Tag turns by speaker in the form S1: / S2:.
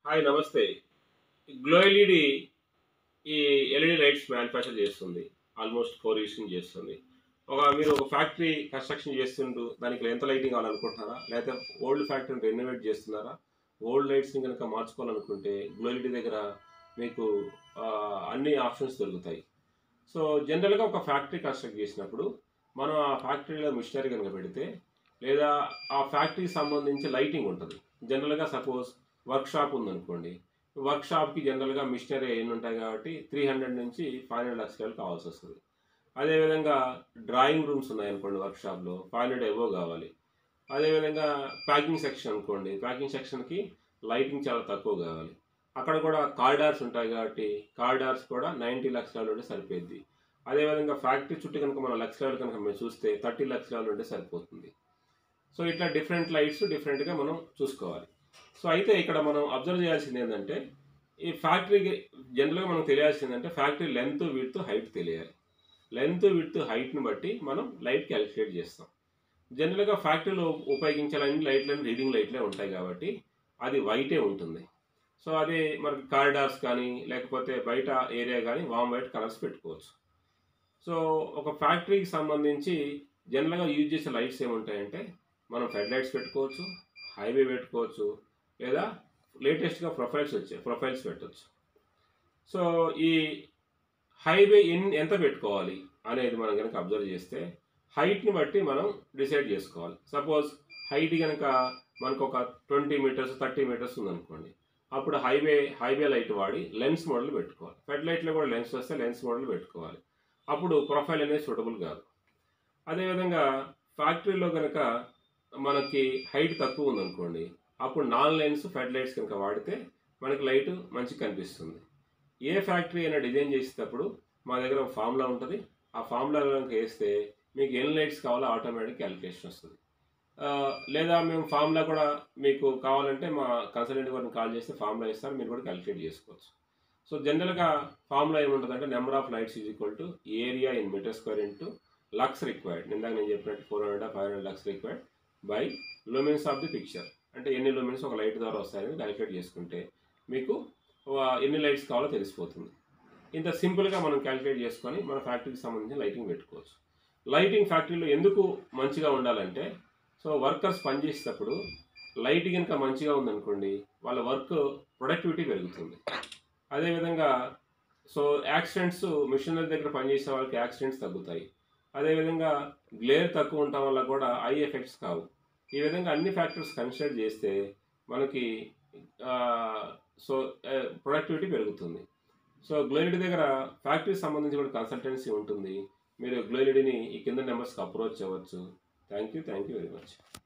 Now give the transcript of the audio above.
S1: hi నమస్తే Glow LED ఈ LED lights manufacture చేస్తుంది ఆల్మోస్ట్ ఫోర్ ఇయర్స్ నుంచి చేస్తుంది ఒక మీరు ఒక ఫ్యాక్టరీ కన్స్ట్రక్షన్ చేస్తుంటూ దానికి ఎంత లైటింగ్ కావాలనుకుంటున్నారా లేకపోతే ఓల్డ్ ఫ్యాక్టరీని రెనోవేట్ చేస్తున్నారా ఓల్డ్ లైట్స్ని కనుక మార్చుకోవాలనుకుంటే గ్లో ఎల్ఈడి దగ్గర మీకు ఆ, అన్ని ఆప్షన్స్ దొరుకుతాయి సో జనరల్గా ఒక ఫ్యాక్టరీ కన్స్ట్రక్ట్ చేసినప్పుడు మనం ఆ ఫ్యాక్టరీలో మిషనరీ కనుక పెడితే లేదా ఆ ఫ్యాక్టరీకి సంబంధించి లైటింగ్ ఉంటుంది జనరల్గా సపోజ్ వర్క్ షాప్ ఉందనుకోండి వర్క్ షాప్కి జనరల్గా మిషనరీ ఎన్ని ఉంటాయి కాబట్టి త్రీ హండ్రెడ్ నుంచి ఫైవ్ హండ్రెడ్ లక్ష రూపాయలు కావాల్సి వస్తుంది అదేవిధంగా డ్రాయింగ్ రూమ్స్ ఉన్నాయనుకోండి వర్క్ షాప్లో ఫైవ్ హండ్రెడ్ ఎవో కావాలి అదేవిధంగా ప్యాకింగ్ సెక్షన్ అనుకోండి ప్యాకింగ్ సెక్షన్కి లైటింగ్ చాలా తక్కువ కావాలి అక్కడ కూడా కారిడార్స్ ఉంటాయి కాబట్టి కారిడార్స్ కూడా నైంటీ లక్షల ఉంటే సరిపోద్ది అదేవిధంగా ఫ్యాక్టరీ చుట్టూ కనుక మనం లక్ష లెవెల్ కనుక మేము చూస్తే థర్టీ లక్ష లెవెల్ ఉంటే సరిపోతుంది సో ఇట్లా డిఫరెంట్ లైట్స్ డిఫరెంట్గా మనం చూసుకోవాలి సో అయితే ఇక్కడ మనం అబ్జర్వ్ చేయాల్సింది ఏంటంటే ఈ ఫ్యాక్టరీకి జనరల్గా మనం తెలియాల్సింది ఏంటంటే ఫ్యాక్టరీ లెంత్ విడ్త్ హైట్ తెలియాలి లెంత్ విడ్త్ హైట్ని బట్టి మనం లైట్ క్యాలిక్యులేట్ చేస్తాం జనరల్గా ఫ్యాక్టరీలో ఉపయోగించాలని లైట్లని రీడింగ్ లైట్లే ఉంటాయి కాబట్టి అది వైటే ఉంటుంది సో అది మనకి కారిడార్స్ కానీ లేకపోతే బయట ఏరియా కానీ వామ్ వైట్ కలర్స్ పెట్టుకోవచ్చు సో ఒక ఫ్యాక్టరీకి సంబంధించి జనరల్గా యూజ్ చేసే లైట్స్ ఏముంటాయంటే మనం ఫెడ్ లైట్స్ పెట్టుకోవచ్చు హైవే పెట్టుకోవచ్చు లేదా లేటెస్ట్గా ప్రొఫైల్స్ వచ్చాయి ప్రొఫైల్స్ పెట్టవచ్చు సో ఈ హైవే ఎన్ ఎంత పెట్టుకోవాలి అనేది మనం కనుక అబ్జర్వ్ చేస్తే హైట్ని బట్టి మనం డిసైడ్ చేసుకోవాలి సపోజ్ హైట్ కనుక మనకు ఒక ట్వంటీ మీటర్స్ థర్టీ మీటర్స్ ఉందనుకోండి అప్పుడు హైవే హైవే లైట్ వాడి లెన్స్ మోడల్ పెట్టుకోవాలి ఫెడ్ లైట్లో కూడా లెన్స్ వస్తే లెన్స్ మోడల్ పెట్టుకోవాలి అప్పుడు ప్రొఫైల్ అనేది సూటబుల్ కాదు అదేవిధంగా ఫ్యాక్టరీలో కనుక మనకి హైట్ తక్కువ ఉందనుకోండి అప్పుడు నాన్ లైన్స్ ఫెడ్ లైట్స్ కనుక వాడితే మనకి లైట్ మంచిగా కనిపిస్తుంది ఏ ఫ్యాక్టరీ అయినా డిజైన్ చేసేటప్పుడు మా దగ్గర ఒక ఫార్ములా ఉంటుంది ఆ ఫార్ములా కనుక వేస్తే మీకు ఎన్ని లైట్స్ కావాలో ఆటోమేటిక్ క్యాలిక్యులేషన్ వస్తుంది ఆ, లేదా మేము ఫార్ములా కూడా మీకు కావాలంటే మా కన్సల్టెంట్ గారిని కాల్ చేస్తే ఫార్ములా ఇస్తారు మీరు కూడా క్యాలిక్యులేట్ చేసుకోవచ్చు సో జనరల్గా ఫార్ములా ఏముంటుందంటే number of lights is equal to area in metre square into lux required ఇందాక నేను చెప్పినట్టు four hundred five hundred lux required by lumens of the picture అంటే ఎన్ని లూమిన్స్ ఒక లైట్ ద్వారా వస్తాయని క్యాలిక్యులేట్ చేసుకుంటే మీకు ఆ, ఎన్ని లైట్స్ కావాలో తెలిసిపోతుంది ఇంత సింపుల్గా మనం క్యాలిక్యులేట్ చేసుకొని మన ఫ్యాక్టరీకి సంబంధించిన లైటింగ్ పెట్టుకోవచ్చు లైటింగ్ ఫ్యాక్టరీలో ఎందుకు మంచిగా ఉండాలంటే సో వర్కర్స్ పనిచేసేటప్పుడు లైట్ కనుక మంచిగా ఉందనుకోండి వాళ్ళ వర్క్ ప్రొడక్టివిటీ పెరుగుతుంది అదేవిధంగా సో యాక్సిడెంట్స్ మిషనరీ దగ్గర పనిచేసే వాళ్ళకి యాక్సిడెంట్స్ తగ్గుతాయి అదేవిధంగా గ్లేర్ తక్కువ ఉండటం వల్ల కూడా ఐ ఎఫెక్ట్స్ కావు ఈ విధంగా అన్ని ఫ్యాక్టర్స్ కన్సిడర్ చేస్తే మనకి సో ప్రొడక్టివిటీ పెరుగుతుంది సో గ్లోయిడ్ దగ్గర ఫ్యాక్టరీకి సంబంధించి కూడా కన్సల్టెన్సీ ఉంటుంది మీరు గ్లోయిడ్ని ఈ కింద నెంబర్స్కి అప్రోచ్ అవ్వచ్చు thank you thank you very much